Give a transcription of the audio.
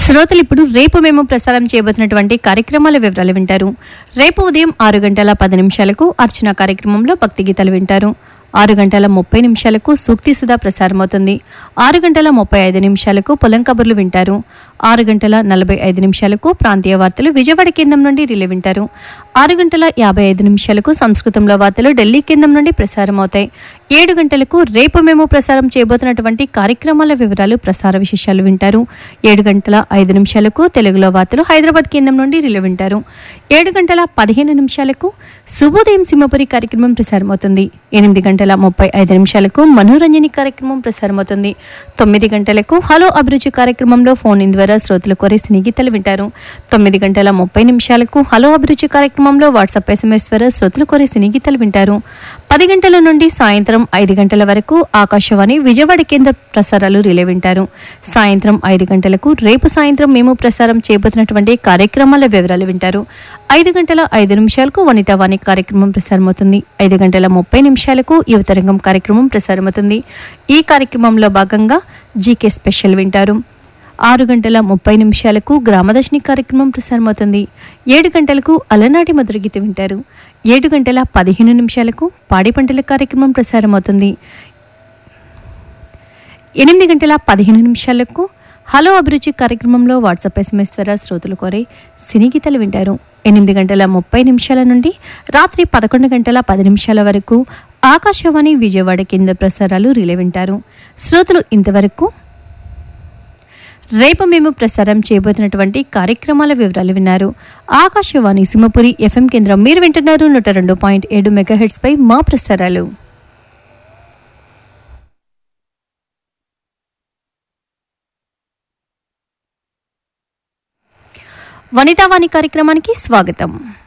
శ్రోతలు ఇప్పుడు రేపు మేము ప్రసారం చేయబోతున్నటువంటి కార్యక్రమాల వివరాలు వింటారు రేపు ఉదయం ఆరు గంటల పది నిమిషాలకు అర్చన కార్యక్రమంలో భక్తి గీతాలు వింటారు ఆరు గంటల ముప్పై నిమిషాలకు సూక్తి సుధా ప్రసారమవుతుంది ఆరు గంటల ముప్పై ఐదు నిమిషాలకు పొలం కబుర్లు వింటారు ఆరు గంటల నలభై ఐదు నిమిషాలకు ప్రాంతీయ వార్తలు విజయవాడ కేంద్రం నుండి రిలే వింటారు ఆరు గంటల యాభై ఐదు నిమిషాలకు సంస్కృతంలో వార్తలు ఢిల్లీ కేంద్రం నుండి ప్రసారం అవుతాయి ఏడు గంటలకు రేపు మేము ప్రసారం చేయబోతున్నటువంటి కార్యక్రమాల వివరాలు ప్రసార విశేషాలు వింటారు ఏడు గంటల ఐదు నిమిషాలకు తెలుగులో వార్తలు హైదరాబాద్ కేంద్రం నుండి రిలే వింటారు ఏడు గంటల పదిహేను నిమిషాలకు శుభోదయం సింహపురి కార్యక్రమం ప్రసారమవుతుంది ఎనిమిది గంటల ముప్పై ఐదు నిమిషాలకు మనోరంజని కార్యక్రమం ప్రసారమవుతుంది తొమ్మిది గంటలకు హలో అభిరుచి కార్యక్రమంలో ఫోన్ ఇన్ ద్వారా శ్రోతలు కోరే సినీగీతలు వింటారు తొమ్మిది గంటల ముప్పై నిమిషాలకు హలో అభిరుచి కార్యక్రమంలో వాట్సాప్ ఎస్ఎంఎస్ ద్వారా శ్రోతలు కోరే సినీగీతలు వింటారు పది గంటల నుండి సాయంత్రం ఐదు గంటల వరకు ఆకాశవాణి విజయవాడ కేంద్ర ప్రసారాలు రిలే వింటారు సాయంత్రం ఐదు గంటలకు రేపు సాయంత్రం మేము ప్రసారం చేయబోతున్నటువంటి కార్యక్రమాల వివరాలు వింటారు ఐదు గంటల ఐదు నిమిషాలకు వనితావాణి కార్యక్రమం ప్రసారమవుతుంది ఐదు గంటల ముప్పై నిమిషాలకు యువతరంగం కార్యక్రమం ప్రసారమవుతుంది ఈ కార్యక్రమంలో భాగంగా జీకే స్పెషల్ వింటారు ఆరు గంటల ముప్పై నిమిషాలకు గ్రామదర్శిని కార్యక్రమం ప్రసారమవుతుంది ఏడు గంటలకు అలనాటి మధుర గీత వింటారు ఏడు గంటల పదిహేను నిమిషాలకు పాడి పంటల కార్యక్రమం ప్రసారమవుతుంది ఎనిమిది గంటల పదిహేను నిమిషాలకు హలో అభిరుచి కార్యక్రమంలో వాట్సాప్ ఎస్ఎంఎస్ ద్వారా శ్రోతలు కోరే సినీ గీతాలు వింటారు ఎనిమిది గంటల ముప్పై నిమిషాల నుండి రాత్రి పదకొండు గంటల పది నిమిషాల వరకు ఆకాశవాణి విజయవాడ కేంద్ర ప్రసారాలు రిలే వింటారు శ్రోతలు ఇంతవరకు రేపు మేము ప్రసారం చేయబోతున్నటువంటి కార్యక్రమాల వివరాలు విన్నారు ఆకాశవాణి సింహపురి ఎఫ్ఎం కేంద్రం మీరు వింటున్నారు నూట రెండు పాయింట్ ఏడు మెగాహెడ్స్ పై మా ప్రసారాలు వనితావాణి కార్యక్రమానికి స్వాగతం